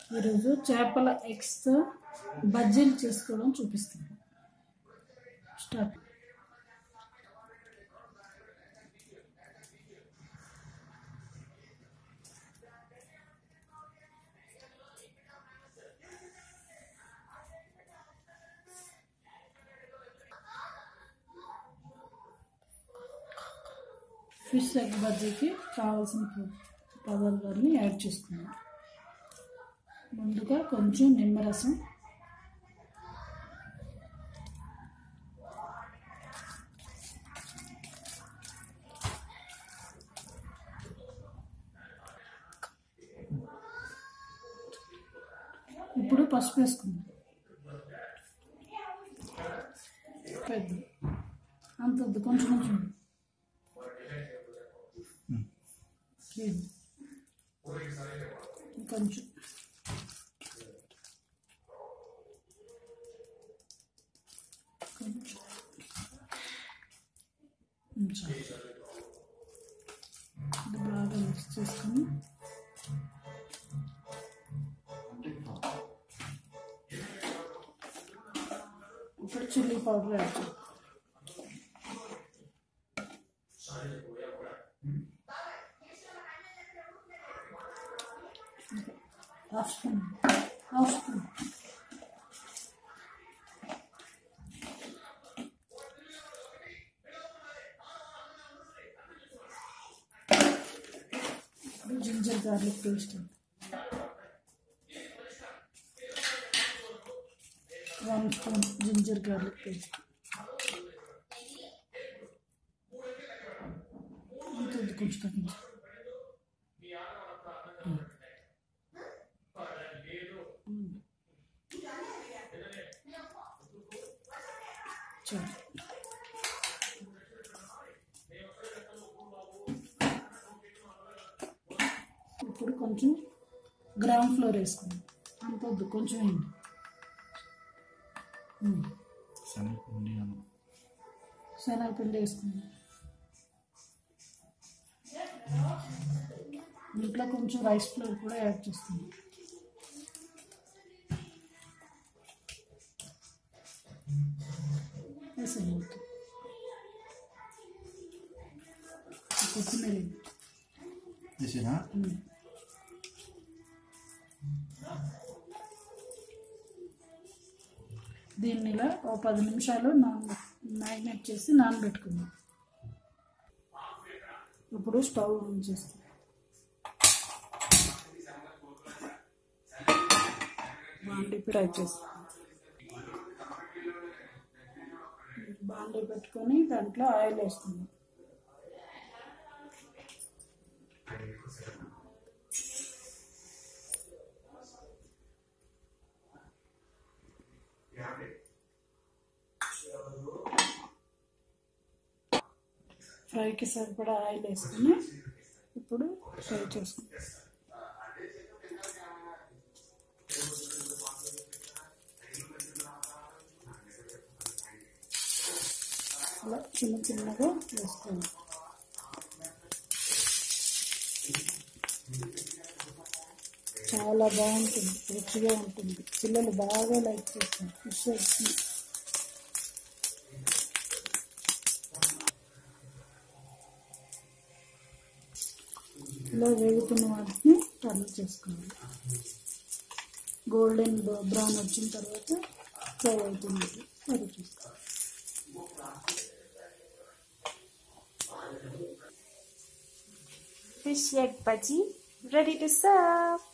ఈరోజు చేపల ఎగ్స్తో బజ్జీలు చేసుకోవడం చూపిస్తాను స్టార్ట్ ఫిష్ ఎగ్ బజ్జీకి కావాల్సిన పదార్థాలని యాడ్ చేసుకున్నాం ముందుగా కొంచెం నిమ్మరసం ఇప్పుడు పసుపు వేసుకుందాం పెద్ద అంత వద్దు కొంచెం కొంచెం లేదు. ఇంకొంచెం కొంచెం కొంచెం ఇది బాగా మిక్స్ చేసుకొని ఇప్పుడు చిల్లీ పౌడర్ యాడ్ చేయాలి హాఫ్ స్పూన్ హాఫ్ స్పూన్ ఇప్పుడు ginger garlic paste one spoon ginger garlic paste అంత ఉంది కొంచెం తగ్గించి చాలు ఇప్పుడు కొంచెం గ్రౌండ్ ఫ్లోర్ వేసుకుందాం అంత వద్దు కొంచెం వేయండి ఉమ్. శనగపిండి అన్నం శనగపిండి వేసుకుందాం ఇంట్లో కొంచెం రైస్ ఫ్లోర్ కూడా యాడ్ చేస్తుంది వేసేయండి మొత్తం. కొత్తిమీర వేయండి. వేసినా ఉమ్. దీన్ని ఇలా ఓ పది నిమిషాలు నాన్ మ్యాగ్నేట్ చేసి నానబెట్టుకుందాం ఇప్పుడు స్టవ్ ఆన్ చేస్తాం బాండి ఫ్రై చేస్తాం బాండి పెట్టుకొని దాంట్లో ఆయిల్ వేస్తున్నాం ఫ్రైకి సరిపడా ఆయిల్ వేసుకుని ఇప్పుడు ఫ్రై చేసుకుంటాం అలా చిన్న చిన్నగా వేసుకోవాలి చాలా బాగుంటుంది రుచిగా ఉంటుంది పిల్లలు బాగా లైక్ చేస్తారు ఫిష్ ఎగ్స్ని ఇలా వేగుతున్న వాటిని టర్న్ చేసుకోవాలి గోల్డెన్ బ్రౌన్ వచ్చిన తర్వాత ఫ్రై అవుతుంది సరి చేసుకోవాలి Fish egg bhaji ready to serve.